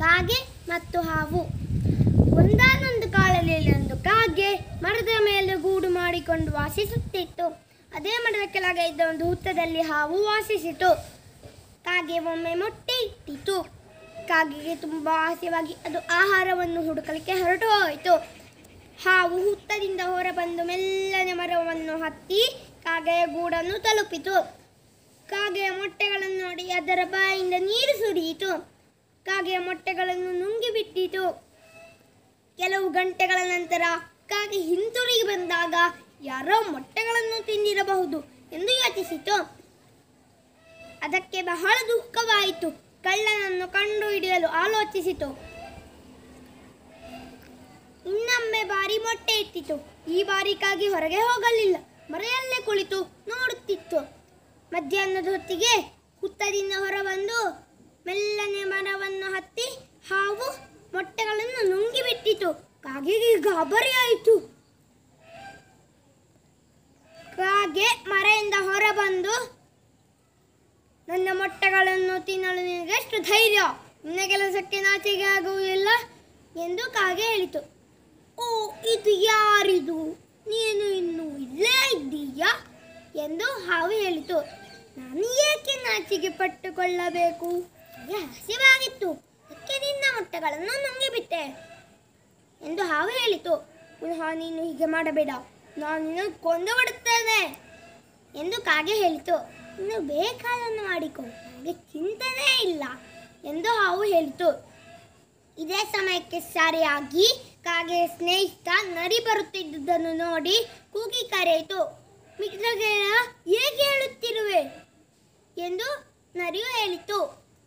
ಕಾಗೆ ಮತ್ತು ಹಾವು ಒಂದಾನೊಂದು ಕಾಲದಲ್ಲಿ ಒಂದು ಕಾಗೆ ಮರದ ಮೇಲೆ ಗೂಡು ಮಾಡಿಕೊಂಡು ವಾಸಿಸುತ್ತಿತ್ತು ಅದೇ ಮರದ ಕೆಳಗೆ ಇದ್ದ ಒಂದು ಹುತ್ತದಲ್ಲಿ ಹಾವು ವಾಸಿಸಿತು ಕಾಗೆ ಒಮ್ಮೆ ಮೊಟ್ಟೆ ಇಟ್ಟಿತು ಕಾಗೆಗೆ ತುಂಬ ಆಸೆವಾಗಿ ಅದು ಆಹಾರವನ್ನು ಹುಡುಕಲಿಕ್ಕೆ ಹೊರಟು ಹೋಯಿತು ಹಾವು ಹುತ್ತದಿಂದ ಹೊರಬಂದು ಮೆಲ್ಲನೆ ಮರವನ್ನು ಹತ್ತಿ ಕಾಗೆಯ ಗೂಡನ್ನು ತಲುಪಿತು ಕಾಗೆಯ ಮೊಟ್ಟೆಗಳನ್ನು ನೋಡಿ ಅದರ ಬಾಯಿಂದ ನೀರು ಸುರಿಯಿತು ಕಾಗೆಯ ಮೊಟ್ಟೆಗಳನ್ನು ನುಂಗಿಬಿಟ್ಟಿತು ಕೆಲವು ಗಂಟೆಗಳ ನಂತರ ಕಾಗೆ ಹಿಂತಿರುಗಿ ಬಂದಾಗ ಯಾರೋ ಮೊಟ್ಟೆಗಳನ್ನು ತಿಂದಿರಬಹುದು ಎಂದು ಯೋಚಿಸಿತು ಅದಕ್ಕೆ ಬಹಳ ದುಃಖವಾಯಿತು ಕಳ್ಳನನ್ನು ಕಂಡುಹಿಡಿಯಲು ಆಲೋಚಿಸಿತು ಇನ್ನೊಮ್ಮೆ ಬಾರಿ ಮೊಟ್ಟೆ ಇಟ್ಟಿತು ಈ ಬಾರಿ ಕಾಗೆ ಹೊರಗೆ ಹೋಗಲಿಲ್ಲ ಮರೆಯಲ್ಲೇ ಕುಳಿತು ನೋಡುತ್ತಿತ್ತು ಮಧ್ಯಾಹ್ನದ ಹೊತ್ತಿಗೆ ಹುತ್ತದಿಂದ ಹೊರಬಂದು ಮೆಲ್ಲನೆ ಮರವನ್ನು ಹತ್ತಿ ಹಾವು ಮೊಟ್ಟೆಗಳನ್ನು ನುಂಗಿಬಿಟ್ಟಿತು ಕಾಗೆಗೆ ಗಾಬರಿಯಾಯಿತು ಕಾಗೆ ಮರೆಯಿಂದ ಹೊರಬಂದು ನನ್ನ ಮೊಟ್ಟೆಗಳನ್ನು ತಿನ್ನಲು ನಿನಗೆ ಎಷ್ಟು ಧೈರ್ಯ ನಿನ್ನ ಕೆಲಸಕ್ಕೆ ನಾಚಿಕೆ ಆಗುವುದಿಲ್ಲ ಎಂದು ಕಾಗೆ ಹೇಳಿತು ಓ ಇದು ಯಾರಿದು ನೀನು ಇನ್ನೂ ಇಲ್ಲೇ ಇದ್ದೀಯಾ ಎಂದು ಹಾವು ಹೇಳಿತು ನಾನು ಏಕೆ ನಾಚಿಕೆ ಪಟ್ಟುಕೊಳ್ಳಬೇಕು ನನಗೆ ಹಸಿವಾಗಿತ್ತು ಅದಕ್ಕೆ ನಿನ್ನ ಮೊಟ್ಟೆಗಳನ್ನು ನುಂಗಿಬಿಟ್ಟೆ ಎಂದು ಹಾವು ಹೇಳಿತು ಪುನಃ ನೀನು ಹೀಗೆ ಮಾಡಬೇಡ ನಾನು ನಿನ್ನ ಕೊಂದು ಬಿಡುತ್ತೇನೆ ಎಂದು ಕಾಗೆ ಹೇಳಿತು ಇನ್ನು ಬೇಕಾದನ್ನು ಮಾಡಿಕೊ ನನಗೆ ಚಿಂತನೆ ಇಲ್ಲ ಎಂದು ಹಾವು ಹೇಳಿತು ಇದೇ ಸಮಯಕ್ಕೆ ಸರಿಯಾಗಿ ಕಾಗೆಯ ಸ್ನೇಹಿತ ನರಿ ಬರುತ್ತಿದ್ದುದನ್ನು ನೋಡಿ ಕೂಗಿ ಕರೆಯಿತು ಮಿತ್ರಗೆಳ ಏಕೆ ಹೇಳುತ್ತಿರುವೆ ಎಂದು ನರಿಯು ಹೇಳಿತು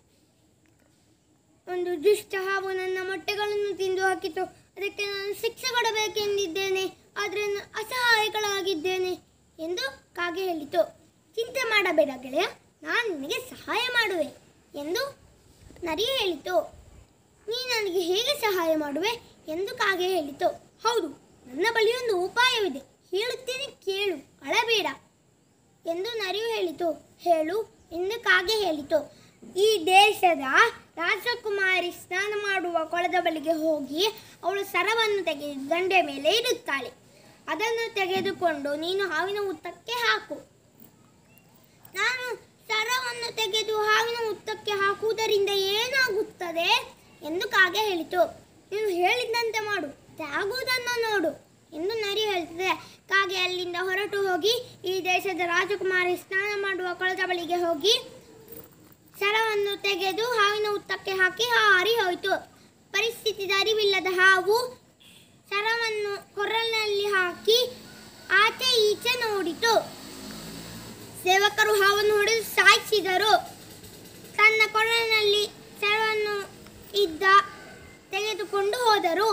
ಒಂದು ದುಷ್ಟ ಹಾವು ನನ್ನ ಮೊಟ್ಟೆಗಳನ್ನು ತಿಂದು ಹಾಕಿತು ಅದಕ್ಕೆ ನಾನು ಶಿಕ್ಷೆ ಕೊಡಬೇಕೆಂದಿದ್ದೇನೆ ಆದರೆ ನಾನು ಅಸಹಾಯಕಳಾಗಿದ್ದೇನೆ ಎಂದು ಕಾಗೆ ಹೇಳಿತು ಚಿಂತೆ ಮಾಡಬೇಡ ಗೆಳೆಯ ನಾನು ನಿನಗೆ ಸಹಾಯ ಮಾಡುವೆ ಎಂದು ನರಿಯು ಹೇಳಿತು ನೀ ನನಗೆ ಹೇಗೆ ಸಹಾಯ ಮಾಡುವೆ ಎಂದು ಕಾಗೆ ಹೇಳಿತು ಹೌದು ನನ್ನ ಬಳಿ ಒಂದು ಉಪಾಯವಿದೆ ಹೇಳುತ್ತೇನೆ ಕೇಳು ಅಳಬೇಡ ಎಂದು ನರಿಯು ಹೇಳಿತು ಹೇಳು ಎಂದು ಕಾಗೆ ಹೇಳಿತು ಈ ದೇಶದ ರಾಜಕುಮಾರಿ ಸ್ನಾನ ಮಾಡುವ ಕೊಳದ ಬಳಿಗೆ ಹೋಗಿ ಅವಳು ಸರವನ್ನು ತೆಗೆದು ದಂಡೆ ಮೇಲೆ ಇಡುತ್ತಾಳೆ ಅದನ್ನು ತೆಗೆದುಕೊಂಡು ನೀನು ಹಾವಿನ ಹುತ್ತಕ್ಕೆ ಹಾಕು ನಾನು ಸರವನ್ನು ತೆಗೆದು ಹಾವಿನ ಹುತ್ತಕ್ಕೆ ಹಾಕುವುದರಿಂದ ಏನಾಗುತ್ತದೆ ಎಂದು ಕಾಗೆ ಹೇಳಿತು ನೀನು ಹೇಳಿದಂತೆ ಮಾಡು ಆಗುವುದನ್ನು ನೋಡು ಎಂದು ನರಿ ಹೇಳ್ತದೆ ಕಾಗೆ ಅಲ್ಲಿಂದ ಹೊರಟು ಹೋಗಿ ಈ ದೇಶದ ರಾಜಕುಮಾರಿ ಸ್ನಾನ ಮಾಡುವ ಕೊಳದ ಬಳಿಗೆ ಹೋಗಿ ಸರವನ್ನು ತೆಗೆದು ಹಾವಿನ ಹುತ್ತಕ್ಕೆ ಹಾಕಿ ಹಾರಿ ಹೋಯಿತು ಪರಿಸ್ಥಿತಿದ ಅರಿವಿಲ್ಲದ ಹಾವು ಸರವನ್ನು ಕೊರಲಿನಲ್ಲಿ ಹಾಕಿ ಆಚೆ ಈಚೆ ನೋಡಿತು ಸೇವಕರು ಹಾವನ್ನು ಹೊಡೆದು ಸಾಯಿಸಿದರು ತನ್ನ ಕೊರಳಿನಲ್ಲಿ ಸರವನ್ನು ಇದ್ದ ತೆಗೆದುಕೊಂಡು ಹೋದರು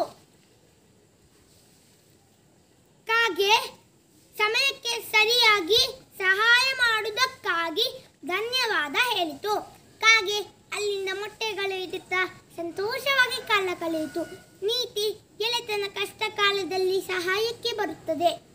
ಕಾಗೆ ಸಮಯಕ್ಕೆ ಸರಿಯಾಗಿ ಸಹಾಯ ಮಾಡುವುದಕ್ಕಾಗಿ ಧನ್ಯವಾದ ಹೇಳಿತು ಕಾಗೆ ಅಲ್ಲಿಂದ ಮೊಟ್ಟೆಗಳು ಇಡುತ್ತಾ ಸಂತೋಷವಾಗಿ ಕಾಲ ಕಳೆಯಿತು ನೀತಿ ಗೆಳೆತನ ಕಷ್ಟ ಕಾಲದಲ್ಲಿ ಸಹಾಯಕ್ಕೆ ಬರುತ್ತದೆ